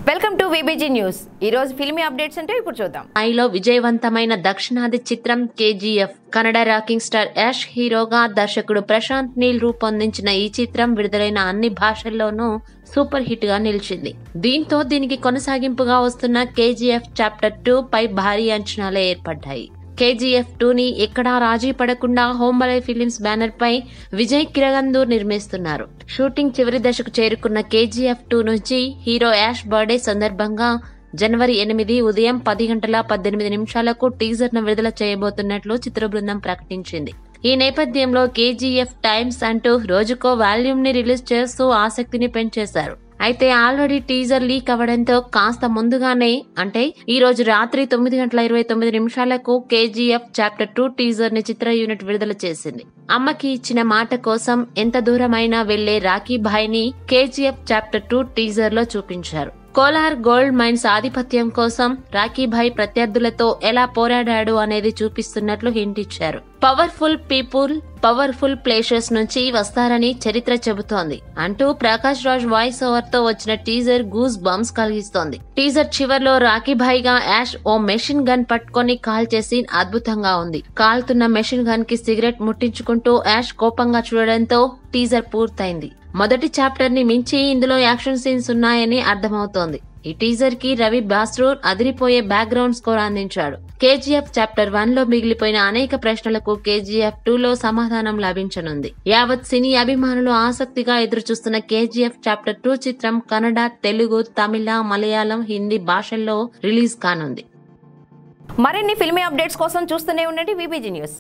welcome to VBG news ఈ రోజు filmy updates అంటే ఇప్పుడు చూద్దాం స్థాయిలో విజయవంతమైన దక్షిణాది చిత్రం KGF Kannada rocking star Yash హీరోగా దర్శకుడు ప్రశాంత్ నీల్ రూపొందించిన ఈ చిత్రం విడుదలైన అన్ని భాషల్లోనూ సూపర్ హిట్ గా నిలిచింది దీంతో దీనికి కొనసాగింపుగా వస్తున్న కేజీఎఫ్ చాప్టర్ టూ పై భారీ అంచనాలే ఏర్పడ్డాయి కేజీఎఫ్ టూని ఎక్కడా రాజీ పడకుండా హోంబలే ఫిలిమ్స్ బ్యానర్ పై విజయ్ కిరగందూర్ నిర్మిస్తున్నారు షూటింగ్ చివరి దశకు చేరుకున్న కేజీఎఫ్ టూ నుంచి హీరో యాష్ బర్త్డే సందర్భంగా జనవరి ఎనిమిది ఉదయం పది గంటల పద్దెనిమిది నిమిషాలకు టీజర్ ను విడుదల చేయబోతున్నట్లు చిత్ర బృందం ప్రకటించింది ఈ నేపథ్యంలో కేజీఎఫ్ టైమ్స్ అంటూ రోజుకో వాల్యూమ్ ని రిలీజ్ చేస్తూ ఆసక్తిని పెంచేశారు అయితే ఆల్రెడీ టీజర్ లీక్ అవ్వడంతో కాస్త ముందుగానే అంటే ఈ రోజు రాత్రి తొమ్మిది గంటల ఇరవై తొమ్మిది నిమిషాలకు కేజీఎఫ్ చాప్టర్ టూ టీజర్ ని చిత్ర యూనిట్ విడుదల చేసింది అమ్మకి ఇచ్చిన మాట కోసం ఎంత దూరమైనా వెళ్లే రాఖీ భాయ్ ని కేజీఎఫ్ చాప్టర్ టూ టీజర్ లో చూపించారు కోలార్ గోల్డ్ మైన్స్ ఆధిపత్యం కోసం రాఖీభాయ్ ప్రత్యర్థులతో ఎలా పోరాడాడు అనేది చూపిస్తున్నట్లు హింట్ ఇచ్చారు పవర్ఫుల్ పీపుల్ పవర్ఫుల్ ప్లేసెస్ నుంచి వస్తారని చరిత్ర చెబుతోంది అంటూ ప్రకాష్ రాజ్ వాయిస్ ఓవర్ తో వచ్చిన టీజర్ గూస్ బంప్స్ కలిగిస్తోంది టీజర్ చివర్లో రాఖీభాయ్ గా యాష్ ఓ మెషిన్ గన్ పట్టుకొని కాల్ చేసి అద్భుతంగా ఉంది కాల్తున్న మెషిన్ గన్ కి సిగరెట్ ముట్టించుకుంటూ యాష్ కోపంగా చూడడంతో టీజర్ పూర్తయింది మొదటి చాప్టర్ ని మించి ఇందులో యాక్షన్ సీన్స్ ఉన్నాయని అర్థమవుతోంది ఈ టీజర్ కి రవి బాస్రూర్ అదిరిపోయే బ్యాక్గ్రౌండ్ స్కోర్ అందించాడు కేజీఎఫ్ చాప్టర్ వన్ లో మిగిలిపోయిన అనేక ప్రశ్నలకు కేజీఎఫ్ టూ లో సమాధానం లభించనుంది యావత్ సినీ అభిమానులు ఆసక్తిగా ఎదురుచూస్తున్న కేజీఎఫ్ చాప్టర్ టూ చిత్రం కన్నడ తెలుగు తమిళ మలయాళం హిందీ భాషల్లో రిలీజ్ కానుంది మరిన్ని ఫిల్మీ అప్డేట్స్ కోసం చూస్తూనే ఉండండి విబిజీ న్యూస్